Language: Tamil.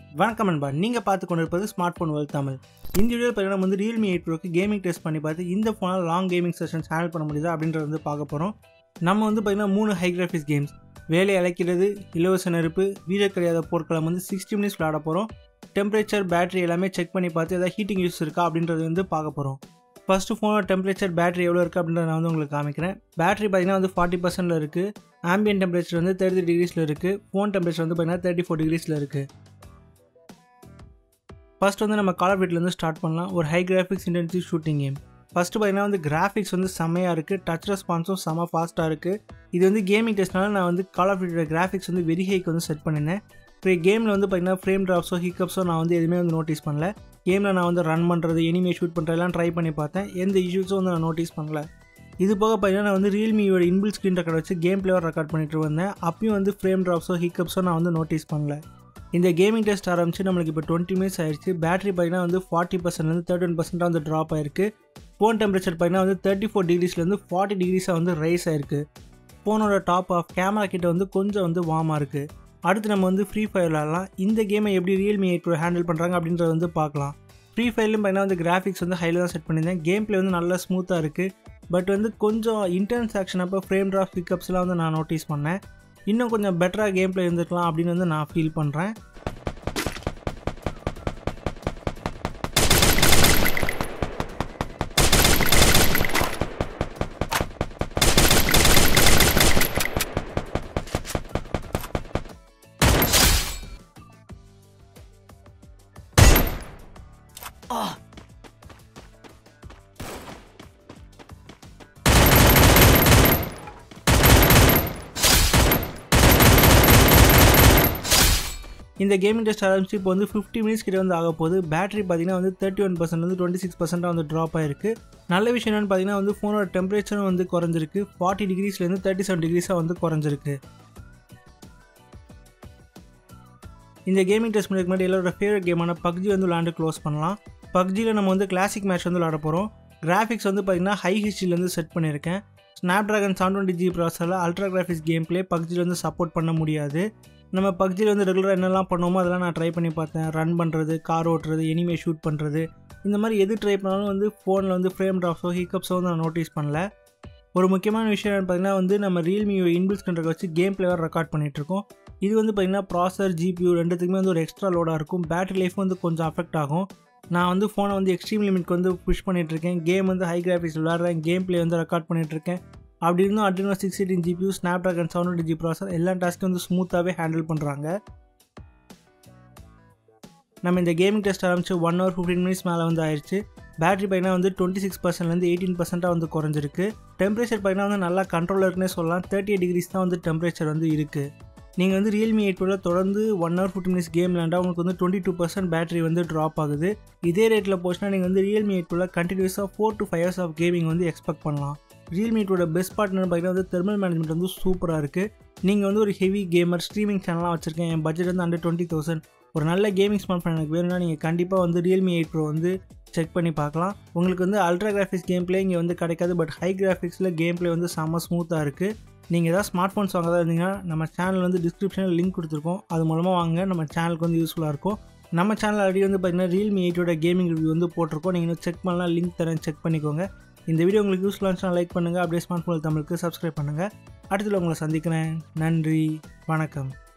வணக்கம் நண்பா நீங்கள் பார்த்து கொண்டிருப்பது ஸ்மார்ட் ஃபோன் வேர்ல்ட் தமிழ் இந்த வீடியோ பார்த்தீங்கன்னா நம்ம வந்து ரியல்மி எயிட் ப்ரோக்கு கேமிங் டெஸ்ட் பண்ணி பார்த்து இந்த ஃபோனால் லாங் கேமிங் செஷன்ஸ் ஹேண்டில் பண்ண முடியுதா அப்படின்றத வந்து பார்க்க போகிறோம் நம்ம வந்து பார்த்தீங்கன்னா மூணு ஹை கிராஃபிக்ஸ் கேம்ஸ் வேலை அழைக்கிறது இலவச நெருப்பு வீர கிடையாத போர்க்களம் வந்து சிக்ஸ்டி மினிட்ஸ் விளையாட போகிறோம் டெம்பரேச்சர் பேட்டரி எல்லாமே செக் பண்ணி பார்த்து ஏதாவது ஹீட்டிங் யூஸ் இருக்கா அப்படின்றது வந்து பார்க்க போகிறோம் ஃபஸ்ட்டு ஃபோனோட டெம்பரேச்சர் பேட்டரி எவ்வளோ இருக்குது அப்படின்றத நான் வந்து உங்களுக்கு காமிக்கிறேன் பேட்டரி பார்த்தீங்கன்னா வந்து ஃபார்ட்டி பர்சன்டில் இருக்குது ஆம்பியன் டெம்பரேச்சர் வந்து தேர்ட்டி டிகிரிஸில் இருக்குது ஃபோன் டெம்பரேச்சர் வந்து பார்த்தீங்கன்னா தேர்ட்டி ஃபோர் டிகிரிஸில் இருக்குது ஃபஸ்ட் வந்து நம்ம கால் ஆஃப் டியூட்டிலேருந்து ஸ்டார்ட் பண்ணலாம் ஒரு high graphics intensive shooting game first பார்த்தீங்கன்னா வந்து கிராஃபிக்ஸ் வந்து செம்மையாக இருக்குது டச் ரெஸ்பான்ஸும் செம்ம ஃபாஸ்ட்டாக இருக்குது இது வந்து கேமிங் டெஸ்ட்னால நான் வந்து கால் ஆஃப் டியூட்டியோட கிராஃபிக்ஸ் வந்து வெரி ஹைக்கு வந்து செட் பண்ணியிருந்தேன் இப்போ கேமில் வந்து பார்த்தீங்கன்னா ஃப்ரேம் ட்ராப்ஸோ ஹிக்கப்ஸோ நான் வந்து எதுவுமே வந்து நோட்டீஸ் பண்ணல கேமில் நான் வந்து ரன் பண்ணுறது எனிமே ஷூட் பண்ணுறதெல்லாம் ட்ரை பண்ணி பார்த்தேன் எந்த இஷ்யூஸும் வந்து நான் நோட்டீஸ் பண்ணல இது போக பார்த்தீங்கன்னா நான் வந்து ரியல்மியோட இன்பில் ஸ்க்ரீன் ரெக்கார்ட் வச்சு கேம் பிளேவர் ரெக்கார்ட் பண்ணிட்டு வந்தேன் அப்பயும் வந்து ஃப்ரேம் ட்ராப்ஸோ ஹிக்கப்ஸோ நான் வந்து நோட்டீஸ் பண்ணல இந்த கேமிங் டெஸ்ட் ஆரம்பிச்சு நம்மளுக்கு இப்போ டுவெண்ட்டி மினிட்ஸ் ஆயிடுச்சு பேட்டரி பார்த்தீங்கன்னா வந்து ஃபார்ட்டி பர்சன்ட்லேருந்து தேர்ட்டி ஒன் பர்சென்ட்டாக வந்து ட்ராப் ஆயிருக்கு ஃபோன் டெம்பரேச்சர் பார்த்தீங்கன்னா வந்து தேர்ட்டி ஃபோர் டிகிரிஸ்லேருந்து ஃபார்ட்டி டிகிரிஸாக வந்து ரைஸ் ஆயிருக்கு ஃபோனோட டாப் ஆஃப் கேமரா கிட்ட வந்து கொஞ்சம் வந்து வார்மாக இருக்குது அடுத்து நம்ம வந்து ஃப்ரீ ஃபயர் விளாட்லாம் இந்த கேமை எப்படி ரியல்மி எயிட் ப்ரோ ஹேண்டில் பண்ணுறாங்க அப்படின்றத வந்து பார்க்கலாம் ஃப்ரீ ஃபயர்லையும் பார்த்தீங்கன்னா வந்து கிராஃபிக்ஸ் வந்து ஹையில் தான் செட் பண்ணியிருந்தேன் கேம் பிளே வந்து நல்லா ஸ்மூத்தாக இருக்குது பட் வந்து கொஞ்சம் இன்டென்ஸ் ஆக்ஷன் அப்போ ஃப்ரேம் ட்ராப் பிக்கப்ஸ்லாம் வந்து நான் நோட்டீஸ் பண்ணேன் இன்னும் கொஞ்சம் பெட்டராக கேம் பிளே இருந்திருக்கலாம் அப்படின்னு வந்து நான் ஃபீல் பண்ணுறேன் இந்த கேமிங் டெஸ்ட் ஆரம்பிச்சு இப்போ வந்து ஃபிஃப்டி மினிட்ஸ் கிட்ட வந்து ஆக போகுது பேட்டரி பார்த்தீங்கன்னா வந்து தேர்ட்டி ஒன் பர்சன்ட் வந்து டுவெண்ட்டி சிக்ஸ் பர்சென்ட்டாக வந்து ட்ராப் ஆயிருக்கு நல்ல விஷயம் என்னென்னு பார்த்தீங்கன்னா வந்து ஃபோனோட டெம்பரேச்சரும் வந்து குறைஞ்சிருக்கு ஃபார்ட்டி டிகிரிஸ்லேருந்து தேர்ட்டி செவன் டிகிரிஸாக வந்து குறைஞ்சிருக்கு இந்த கேமிங் டெஸ்ட் பண்ணுறதுக்கு முன்னாடி எல்லாரோட ஃபேவரட் கேமான பப்ஜி வந்து விளாண்டு க்ளோஸ் பண்ணலாம் பப்ஜியில் நம்ம வந்து கிளாசிக் மேட்ச் வந்து விளாட போகிறோம் கிராஃபிக்ஸ் வந்து பார்த்திங்கன்னா ஹை ஹிஸ்ட்ரிலேருந்து செட் பண்ணியிருக்கேன் Snapdragon seven twenty G ப்ராசரில் அல்ட்ரா கிராஃபிக்ஸ் கேம் பிளே பப்ஜியில் வந்து சப்போர்ட் பண்ண முடியாது நம்ம பப்ஜியில் வந்து ரெகுலராக என்னெல்லாம் பண்ணோமோ அதெல்லாம் நான் ட்ரை பண்ணி பார்த்தேன் ரன் பண்ணுறது கார் ஓட்டுறது எனிமே ஷூட் பண்ணுறது இந்த மாதிரி எது ட்ரை பண்ணாலும் வந்து ஃபோனில் வந்து ஃப்ரேம் ட்ராப்ஸோ ஹிக்கப்ஸோ வந்து நான் நோட்டீஸ் பண்ணல ஒரு முக்கியமான விஷயம் என்னென்னு பார்த்தீங்கன்னா வந்து நம்ம ரியல்மி இன்பில்ஸ் கண்ட்ரோல் வச்சு கேம் பிளேவர் ரெக்கார்ட் பண்ணிகிட்ருக்கோம் இது வந்து பார்த்திங்கன்னா ப்ராசர் ஜிபியூ ரெண்டுத்துக்குமே வந்து ஒரு எக்ஸ்ட்ரா லோடாக இருக்கும் பேட்டரி லைஃப் வந்து கொஞ்சம் அஃபெக்ட் ஆகும் நான் வந்து ஃபோனை வந்து எக்ஸ்ட்ரீம் லிமிட்க்கு வந்து புஷ் பண்ணிகிட்ருக்கேன் கேம் வந்து ஹை கிராஃபிக்ஸ் விளாட்றேன் கேம் பிளே வந்து ரெக்கார்ட் பண்ணிகிட்ருக்கேன் அப்படி இருந்தும் Adreno six eighteen GPU Snapdragon seven twenty G processor எல்லா டாஸ்க்கும் வந்து ஸ்மூத்தாகவே ஹேண்டில் பண்ணுறாங்க நம்ம இந்த கேமிங் டெஸ்ட் ஆரம்பிச்சு ஒன் ஹவர் ஃபிஃப்டீன் மினிட்ஸ் மேலே வந்து ஆயிடுச்சு பேட்டரி பார்த்தீங்கன்னா வந்து டுவெண்ட்டி சிக்ஸ் பர்சன்ட்லேருந்து எயிட்டீன் பர்சென்ட்டாக வந்து குறைஞ்சிருக்கு டெம்பரேச்சர் பார்த்தீங்கன்னா வந்து நல்லா கண்ட்ரோலில் இருக்குன்னே சொல்லலாம் தேர்ட்டி எயிட் டிகிரிஸ் தான் வந்து டெம்பரேச்சர் வந்து இருக்குது நீங்கள் வந்து ரியல்மி எயிட் ப்ரோவில் தொடர்ந்து one hour fifty minutes game விளாண்டா உங்களுக்கு வந்து டுவெண்ட்டி டூ பர்சன்ட் பேட்டரி வந்து ட்ராப் ஆகுது இதே ரேட்டில் போச்சுன்னா நீங்கள் வந்து ரியல்மி எயிட் ப்ரோவில் கண்டினியூஸாக four to five hours of gaming வந்து எக்ஸ்பெக்ட் பண்ணலாம் ரியல்மி எயிட்டோட பெஸ்ட் பார்ட்னர் பார்த்தீங்கன்னா வந்து தெர்மல் மேனேஜ்மெண்ட் வந்து சூப்பராக இருக்குது நீங்கள் வந்து ஒரு ஹெவி கேமர் ஸ்ட்ரீமிங் சேனலாக வச்சுருக்கேன் என் பட்ஜெட் வந்து அண்டர் டுவெண்ட்டி தௌசண்ட் ஒரு நல்ல கேமிங் ஸ்மார்ட் ஃபோன் எனக்கு வேணும்னா நீங்கள் கண்டிப்பாக வந்து ரியல்மி எயிட் ப்ரோ வந்து செக் பண்ணி பார்க்கலாம் உங்களுக்கு வந்து அல்ட்ரா கிராஃபிக்ஸ் கேம் பிளே இங்கே வந்து கிடைக்காது பட் ஹை கிராஃபிக்ஸில் கேம் பிளே வந்து செம்ம ஸ்மூத்தாக இருக்குது நீங்கள் ஏதாவது ஸ்மார்ட் ஃபோன்ஸ் வாங்கதா இருந்தீங்கன்னா நம்ம சேனல் வந்து டிஸ்கிரிப்ஷனில் லிங்க் கொடுத்துருக்கோம் அது மூலமாக வாங்க நம்ம சேனலுக்கு வந்து யூஸ்ஃபுல்லாக இருக்கும் நம்ம சேனல் ஆல்ரெடி வந்து பார்த்தீங்கன்னா ரியல்மி எயிட்டோட கேமிங் ரிவ்யூ வந்து போட்டிருக்கோம் நீங்கள் இன்னும் செக் பண்ணலாம் லிங்க் தரேன் செக் பண்ணிக்கோங்க இந்த வீடியோ உங்களுக்கு யூஸ்ஃபுல்லாக இருந்துச்சுன்னா லைக் பண்ணுங்கள் அப்படியே ஸ்மார்ட் ஃபோன் தமிழுக்கு சப்ஸ்கிரைப் பண்ணுங்கள் அடுத்தது உங்களை சந்திக்கிறேன் நன்றி வணக்கம்